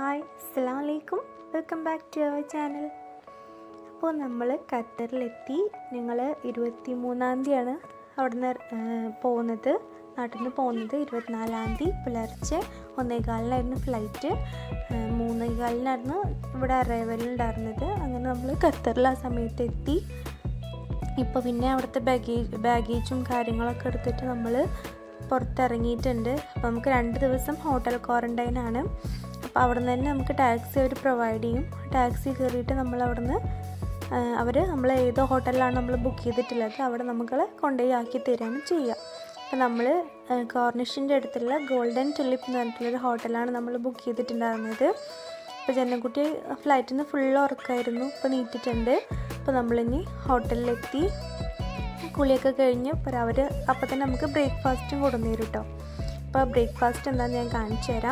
hi അസ്സാം വലൈക്കും welcome back to our channel അപ്പോൾ നമ്മൾ ഖത്തറിലെത്തി ഞങ്ങൾ ഇരുപത്തി മൂന്നാം തീയതിയാണ് അവിടുന്ന് പോകുന്നത് നാട്ടിൽ നിന്ന് പോകുന്നത് ഇരുപത്തിനാലാം തീയതി പുലർച്ചെ ഒന്നേകാലിനായിരുന്നു ഫ്ലൈറ്റ് മൂന്നേകാലിനായിരുന്നു ഇവിടെ അറൈവലുണ്ടായിരുന്നത് അങ്ങനെ നമ്മൾ ഖത്തറിൽ ആ സമയത്ത് എത്തി ഇപ്പോൾ പിന്നെ അവിടുത്തെ ബാഗേജ് ബാഗേജും കാര്യങ്ങളൊക്കെ എടുത്തിട്ട് നമ്മൾ പുറത്തിറങ്ങിയിട്ടുണ്ട് അപ്പോൾ നമുക്ക് രണ്ട് ദിവസം ഹോട്ടൽ ക്വാറൻറ്റൈൻ ആണ് അപ്പോൾ അവിടെ നിന്ന് തന്നെ നമുക്ക് ടാക്സി അവർ പ്രൊവൈഡ് ചെയ്യും ടാക്സി കയറിയിട്ട് നമ്മൾ അവിടെ നിന്ന് അവർ നമ്മൾ ഏത് ഹോട്ടലിലാണ് നമ്മൾ ബുക്ക് ചെയ്തിട്ടുള്ളത് അവിടെ നമുക്ക് കൊണ്ടുപോയി ആക്കി തരികയാണ് ചെയ്യുക അപ്പോൾ നമ്മൾ കോർണിഷിൻ്റെ അടുത്തുള്ള ഗോൾഡൻ ടുലിപ്പ് എന്ന് പറഞ്ഞിട്ടുള്ളൊരു ഹോട്ടലാണ് നമ്മൾ ബുക്ക് ചെയ്തിട്ടുണ്ടായിരുന്നത് അപ്പോൾ ജനക്കുട്ടി ഫ്ലൈറ്റിൽ നിന്ന് ഫുൾ ഉറക്കമായിരുന്നു ഇപ്പോൾ നീറ്റിട്ടുണ്ട് അപ്പോൾ നമ്മളിനി ഹോട്ടലിലെത്തി കുളിയൊക്കെ കഴിഞ്ഞ് ഇപ്പോൾ അവർ അപ്പോൾ തന്നെ നമുക്ക് ബ്രേക്ക്ഫാസ്റ്റും കൊണ്ടുവന്നു തരും കേട്ടോ അപ്പോൾ ബ്രേക്ക്ഫാസ്റ്റ് എന്താണെന്ന് ഞാൻ കാണിച്ചു തരാം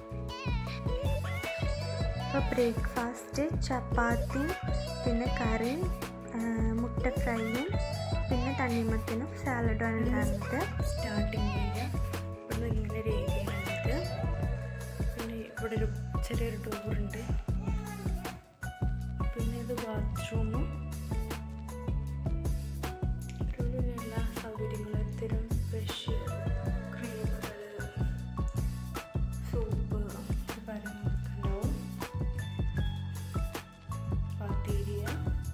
അപ്പോൾ ബ്രേക്ക്ഫാസ്റ്റ് ചപ്പാത്തി പിന്നെ കറി മുട്ട ഫ്രൈയും പിന്നെ തണ്ണിമത്തനും സാലഡുമാണ് ഉണ്ടായിരുന്നത് സ്റ്റാർട്ടിങ് ഏരിയ ഇവിടുന്ന് ഇങ്ങനെ ഒരു ഏരിയയാണിത് പിന്നെ ഇവിടെ ഒരു ചെറിയൊരു ഡോറുണ്ട് പിന്നെ ഇത് ബാത്റൂമും എല്ലാ സൗകര്യങ്ങളും തരും ബ്രഷ് ക്രീമുകൾ സോപ്പ് കാര്യങ്ങളൊക്കെ ഉണ്ടാവും ബാത്ത് ഏരിയ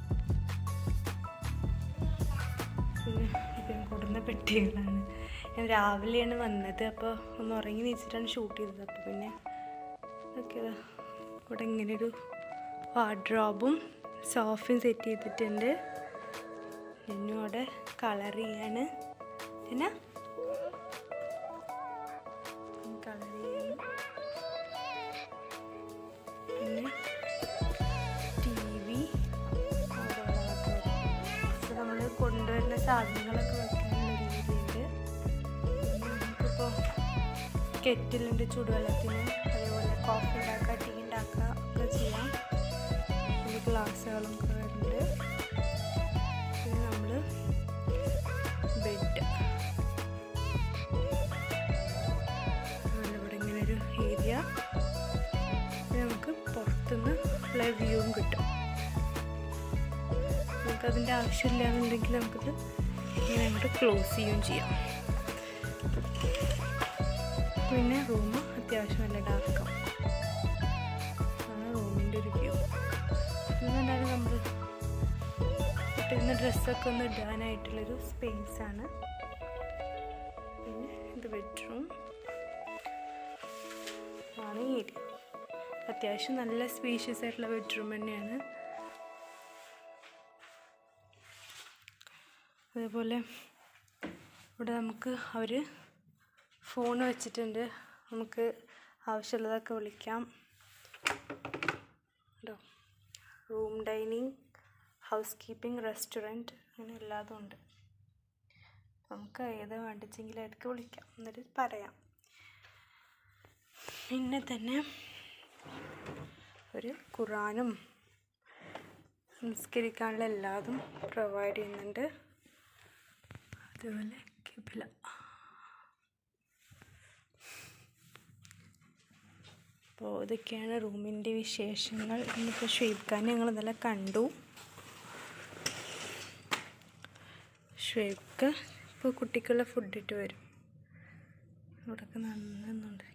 പിന്നെ ഇപ്പം കൊടുന്ന പെട്ടികളാണ് ഞാൻ രാവിലെയാണ് വന്നത് അപ്പോൾ ഒന്ന് ഉറങ്ങി നീച്ചിട്ടാണ് ഷൂട്ട് ചെയ്തത് അപ്പോൾ പിന്നെ ഓക്കെ ഇവിടെ ഇങ്ങനെ ഒരു വാർഡ്രോബും സോഫയും സെറ്റ് ചെയ്തിട്ടുണ്ട് പിന്നെ അവിടെ കളർ ചെയ്യാണ് പിന്നെ കളർ ചെയ്യാൻ പിന്നെ ടി വി നമ്മൾ കൊണ്ടുവരുന്ന സാധനങ്ങളൊക്കെ വെക്കാനുള്ള രീതിയുണ്ട് പിന്നെ നമുക്കിപ്പോൾ കെറ്റിലുണ്ട് ചൂടുവെള്ളത്തിന് അതേപോലെ കോഫി ഉണ്ടാക്കുക ടീ ഉണ്ടാക്കുക ഒക്കെ ചെയ്യാം പിന്നെ ഗ്ലാസ്സുകളും ഒക്കെ വരുന്നുണ്ട് പിന്നെ നമ്മൾ ബെഡ് ഇവിടെ ഇങ്ങനെ ഒരു ഏരിയ നമുക്ക് പുറത്തുനിന്ന് ഉള്ള വ്യൂവും കിട്ടും നമുക്കതിൻ്റെ ആവശ്യമില്ല എന്നുണ്ടെങ്കിൽ നമുക്കത് ഇങ്ങനെ അങ്ങോട്ട് ക്ലോസ് ചെയ്യുകയും ചെയ്യാം പിന്നെ റൂം അത്യാവശ്യം നല്ല ഡാർക്കാവും ആണ് റൂമിൻ്റെ ഒരു വ്യൂ എന്നുകൊണ്ടാണ് നമ്മൾ ഇട്ടിരുന്ന ഡ്രസ്സൊക്കെ ഒന്ന് ഇടാനായിട്ടുള്ളൊരു സ്പേസ് ആണ് പിന്നെ ഇത് ബെഡ്റൂം ആണ് ഈ ഏരിയ അത്യാവശ്യം നല്ല സ്പീഷ്യസ് ആയിട്ടുള്ള ബെഡ്റൂം തന്നെയാണ് അതേപോലെ ഇവിടെ നമുക്ക് അവർ ഫോൺ വെച്ചിട്ടുണ്ട് നമുക്ക് ആവശ്യമുള്ളതൊക്കെ വിളിക്കാം കേട്ടോ room dining housekeeping restaurant അങ്ങനെ എല്ലാതും ഉണ്ട് നമുക്ക് ഏത് വേണ്ടിച്ചെങ്കിലും അതൊക്കെ വിളിക്കാം എന്നിട്ട് പറയാം പിന്നെ തന്നെ ഒരു ഖുറാനും സംസ്കരിക്കാനുള്ള എല്ലാതും പ്രൊവൈഡ് ചെയ്യുന്നുണ്ട് അതുപോലെ കിബില അപ്പോൾ ഇതൊക്കെയാണ് റൂമിൻ്റെ വിശേഷങ്ങൾ ഇന്നിപ്പോൾ ഷുയിബ് ഖാൻ ഞങ്ങൾ ഇന്നലെ കണ്ടു ഷുയിബ് ഖാൻ ഇപ്പോൾ കുട്ടിക്കുള്ള ഫുഡ് ഇട്ട് വരും ഇവിടെയൊക്കെ നന്നുകൊണ്ടിരിക്കുക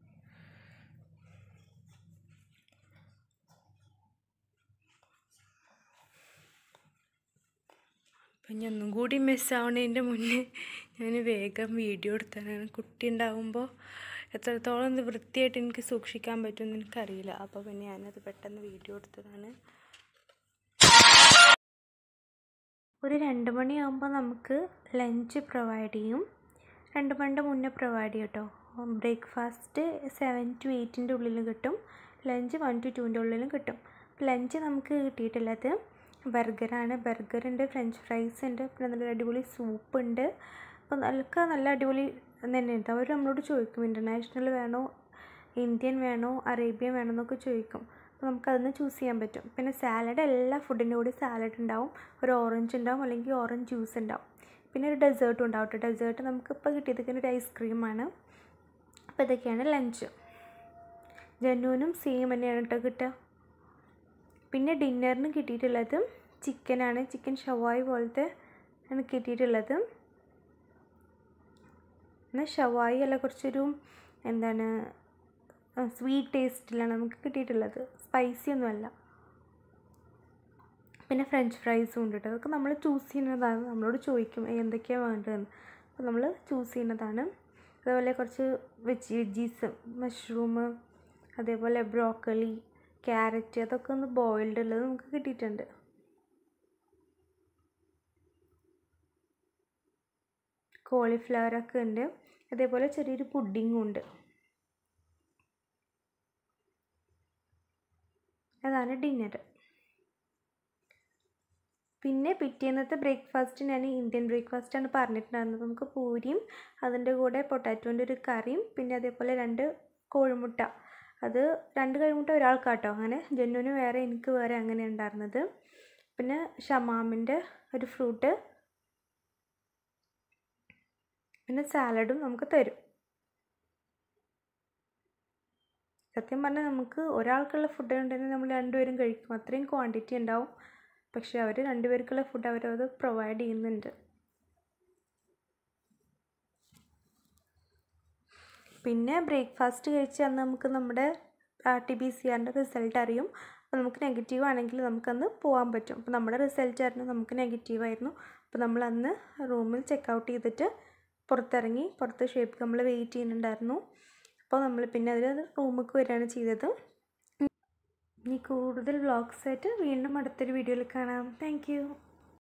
അപ്പം ഞാൻ ഒന്നും കൂടി മിസ്സാവണതിൻ്റെ മുന്നേ ഞാൻ വേഗം വീഡിയോ എടുത്താണ് കുട്ടി ഉണ്ടാകുമ്പോൾ എത്രത്തോളം ഇത് വൃത്തിയായിട്ട് എനിക്ക് സൂക്ഷിക്കാൻ പറ്റുമെന്ന് എനിക്കറിയില്ല അപ്പോൾ പിന്നെ ഞാനത് പെട്ടെന്ന് വീഡിയോ എടുത്തതാണ് ഒരു രണ്ട് മണിയാകുമ്പോൾ നമുക്ക് ലഞ്ച് പ്രൊവൈഡ് ചെയ്യും രണ്ട് മണിൻ്റെ മുന്നേ പ്രൊവൈഡ് ചെയ്യും കേട്ടോ ബ്രേക്ക്ഫാസ്റ്റ് സെവൻ ടു എയ്റ്റിൻ്റെ ഉള്ളിലും കിട്ടും ലഞ്ച് വൺ ടു ടുവിൻ്റെ ഉള്ളിലും കിട്ടും ലഞ്ച് നമുക്ക് കിട്ടിയിട്ടുള്ളത് ബർഗറാണ് ബർഗറുണ്ട് ഫ്രഞ്ച് ഫ്രൈസ് ഉണ്ട് പിന്നെ നല്ല അടിപൊളി സൂപ്പ് ഉണ്ട് അപ്പോൾ നല്ല നല്ല അടിപൊളി തന്നെയുണ്ട് അവർ നമ്മളോട് ചോദിക്കും ഇൻ്റർനാഷണൽ വേണോ ഇന്ത്യൻ വേണോ അറേബ്യൻ വേണോ എന്നൊക്കെ ചോദിക്കും അപ്പോൾ നമുക്കതൊന്ന് ചൂസ് ചെയ്യാൻ പറ്റും പിന്നെ സാലഡ് എല്ലാ ഫുഡിൻ്റെ കൂടി സാലഡ് ഉണ്ടാവും ഒരു ഓറഞ്ച് ഉണ്ടാവും അല്ലെങ്കിൽ ഓറഞ്ച് ജ്യൂസ് ഉണ്ടാവും പിന്നെ ഒരു ഡെസേർട്ടും ഉണ്ടാവും കേട്ടോ ഡെസേർട്ട് നമുക്കിപ്പോൾ കിട്ടിയതൊക്കെ ഒരു ഐസ്ക്രീമാണ് അപ്പോൾ ഇതൊക്കെയാണ് ലഞ്ച് ജന്നുവിനും സെയിം തന്നെയാണ് കേട്ടോ കിട്ടുക പിന്നെ ഡിന്നറിന് കിട്ടിയിട്ടുള്ളത് ചിക്കനാണ് ചിക്കൻ ഷവായി പോലത്തെ ആണ് കിട്ടിയിട്ടുള്ളത് എന്നാൽ ഷവായി അല്ല കുറച്ചൊരു എന്താണ് സ്വീറ്റ് ടേസ്റ്റിലാണ് നമുക്ക് കിട്ടിയിട്ടുള്ളത് സ്പൈസി ഒന്നുമല്ല പിന്നെ ഫ്രഞ്ച് ഫ്രൈസും ഉണ്ട് കേട്ടോ അതൊക്കെ നമ്മൾ ചൂസ് ചെയ്യുന്നതാണ് നമ്മളോട് ചോദിക്കും "ഏ, എന്തൊക്കെയാണ് വേണ്ടതെന്ന് അപ്പോൾ നമ്മൾ ചൂസ് ചെയ്യുന്നതാണ് അതുപോലെ കുറച്ച് വെജ് വെജീസ് മഷ്റൂം അതേപോലെ ബ്രോക്കലി ക്യാരറ്റ് അതൊക്കെ ഒന്ന് ബോയിൽഡ് ഉള്ളത് നമുക്ക് കിട്ടിയിട്ടുണ്ട് കോളിഫ്ലവർ ഒക്കെ ഉണ്ട് അതേപോലെ ചെറിയൊരു പുഡിങ്ങും ഉണ്ട് അതാണ് ഡിന്നർ പിന്നെ പിറ്റേന്നത്തെ ബ്രേക്ക്ഫാസ്റ്റ് ഞാൻ ഇന്ത്യൻ ബ്രേക്ക്ഫാസ്റ്റാണ് പറഞ്ഞിട്ടുണ്ടായിരുന്നത് നമുക്ക് പൂരിയും അതിൻ്റെ കൂടെ പൊട്ടാറ്റോൻ്റെ ഒരു കറിയും പിന്നെ അതേപോലെ രണ്ട് കോഴിമുട്ട അത് രണ്ട് കോഴിമുട്ട ഒരാൾക്കാട്ടോ അങ്ങനെ ജന്നുവിന് വേറെ എനിക്ക് വേറെ അങ്ങനെ ഉണ്ടായിരുന്നത് പിന്നെ ഷമാമിൻ്റെ ഒരു ഫ്രൂട്ട് പിന്നെ സാലഡും നമുക്ക് തരും സത്യം പറഞ്ഞാൽ നമുക്ക് ഒരാൾക്കുള്ള ഫുഡ് ഉണ്ടെങ്കിൽ നമ്മൾ രണ്ടുപേരും കഴിക്കും അത്രയും ക്വാണ്ടിറ്റി ഉണ്ടാവും പക്ഷെ അവർ രണ്ടുപേർക്കുള്ള ഫുഡ് അവരത് പ്രൊവൈഡ് ചെയ്യുന്നുണ്ട് പിന്നെ ബ്രേക്ക്ഫാസ്റ്റ് കഴിച്ച് അന്ന് നമുക്ക് നമ്മുടെ ആർ ടി ബി സി ആറിൻ്റെ റിസൾട്ട് അറിയും അപ്പോൾ നമുക്ക് നെഗറ്റീവ് ആണെങ്കിൽ നമുക്കന്ന് പോകാൻ പറ്റും അപ്പോൾ നമ്മുടെ റിസൾട്ട് അറിഞ്ഞു നമുക്ക് നെഗറ്റീവ് ആയിരുന്നു അപ്പോൾ നമ്മൾ അന്ന് റൂമിൽ ചെക്ക് ഔട്ട് ചെയ്തിട്ട് പുറത്തിറങ്ങി പുറത്ത് ഷേപ്പ് നമ്മൾ വെയിറ്റ് ചെയ്യുന്നുണ്ടായിരുന്നു അപ്പോൾ നമ്മൾ പിന്നെ അതിൽ റൂമിലേക്ക് വരികയാണ് ചെയ്തത് ഇനി കൂടുതൽ വ്ളോഗ്സ് ആയിട്ട് വീണ്ടും അടുത്തൊരു വീഡിയോയിൽ കാണാം താങ്ക്